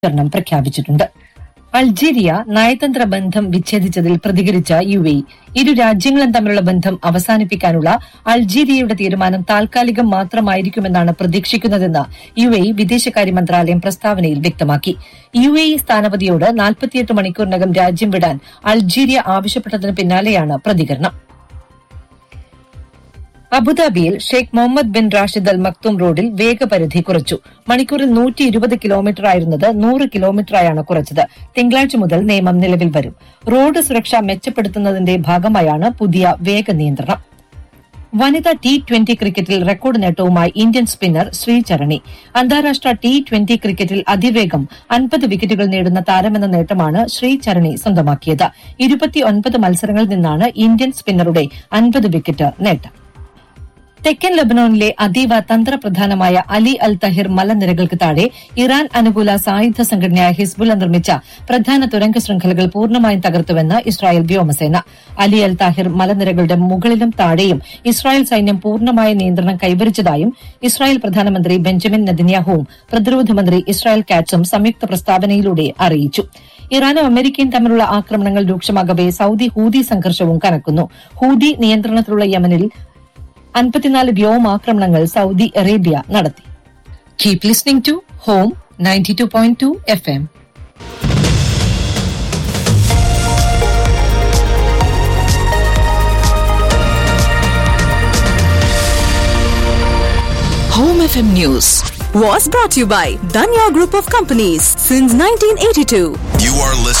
രണം പ്രഖ്യാപിച്ചിട്ടുണ്ട് അൾജീരിയ നയതന്ത്ര ബന്ധം വിച്ഛേദിച്ചതിൽ പ്രതികരിച്ച യു എ ഇരു രാജ്യങ്ങളും തമ്മിലുള്ള ബന്ധം അവസാനിപ്പിക്കാനുള്ള അൾജീരിയയുടെ തീരുമാനം താൽക്കാലികം മാത്രമായിരിക്കുമെന്നാണ് പ്രതീക്ഷിക്കുന്നതെന്ന് യു എ വിദേശകാര്യ മന്ത്രാലയം പ്രസ്താവനയിൽ വ്യക്തമാക്കി യു എ സ്ഥാനപതിയോട് നാൽപ്പത്തിയെട്ട് മണിക്കൂറിനകം രാജ്യം വിടാൻ അൾജീരിയ ആവശ്യപ്പെട്ടതിന് പിന്നാലെയാണ് പ്രതികരണം അബുദാബിയിൽ Sheikh Mohammed bin Rashid Al Maktoum റോഡിൽ വേഗപരിധി കുറച്ചു മണിക്കൂറിൽ നൂറ്റി ഇരുപത് കിലോമീറ്റർ ആയിരുന്നത് നൂറ് കിലോമീറ്ററായാണ് കുറച്ചത് തിങ്കളാഴ്ച മുതൽ നിയമം നിലവിൽ വരും റോഡ് സുരക്ഷ മെച്ചപ്പെടുത്തുന്നതിന്റെ ഭാഗമായാണ് പുതിയ വേഗ നിയന്ത്രണം വനിതാ ടി ട്വന്റി ക്രിക്കറ്റിൽ റെക്കോർഡ് നേട്ടവുമായി ഇന്ത്യൻ സ്പിന്നർ ശ്രീചരണി അന്താരാഷ്ട്ര ടി ട്വന്റി ക്രിക്കറ്റിൽ അതിവേഗം അൻപത് വിക്കറ്റുകൾ നേടുന്ന താരമെന്ന നേട്ടമാണ് ശ്രീചരണി സ്വന്തമാക്കിയത് ഇരുപത്തിയൊൻപത് മത്സരങ്ങളിൽ നിന്നാണ് ഇന്ത്യൻ സ്പിന്നറുടെ അൻപത് വിക്കറ്റ് നേട്ടം തെക്കൻ ലബനോണിലെ അതീവ തന്ത്രപ്രധാനമായ അലി അൽ തഹിർ മലനിരകൾക്ക് താഴെ ഇറാൻ അനുകൂല സായുധ സംഘടനയായ ഹിസ്ബുള്ള നിർമ്മിച്ച പ്രധാന തുരങ്ക ശൃംഖലകൾ പൂർണ്ണമായും തകർത്തുവെന്ന് ഇസ്രായേൽ വ്യോമസേന അലി അൽ താഹിർ മലനിരകളുടെ മുകളിലും താഴെയും ഇസ്രായേൽ സൈന്യം പൂർണ്ണമായ നിയന്ത്രണം കൈവരിച്ചതായും ഇസ്രായേൽ പ്രധാനമന്ത്രി ബെഞ്ചമിൻ നെതന്യാഹുവും പ്രതിരോധ മന്ത്രി ഇസ്രായേൽ കാറ്റ്സും സംയുക്ത പ്രസ്താവനയിലൂടെ അറിയിച്ചു ഇറാനും അമേരിക്കയും തമ്മിലുള്ള ആക്രമണങ്ങൾ രൂക്ഷമാകവെ സൌദി ഹൂതി സംഘർഷവും കനക്കുന്നു ഹൂതി നിയന്ത്രണത്തിലുള്ള യമനിൽ അൻപത്തിനാല് വ്യോമാക്രമണങ്ങൾ സൌദി അറേബ്യ നടത്തി keep listening to home ninety two point two F M Home FM News was brought to you by Danya Group of Companies since 1982. You are listening.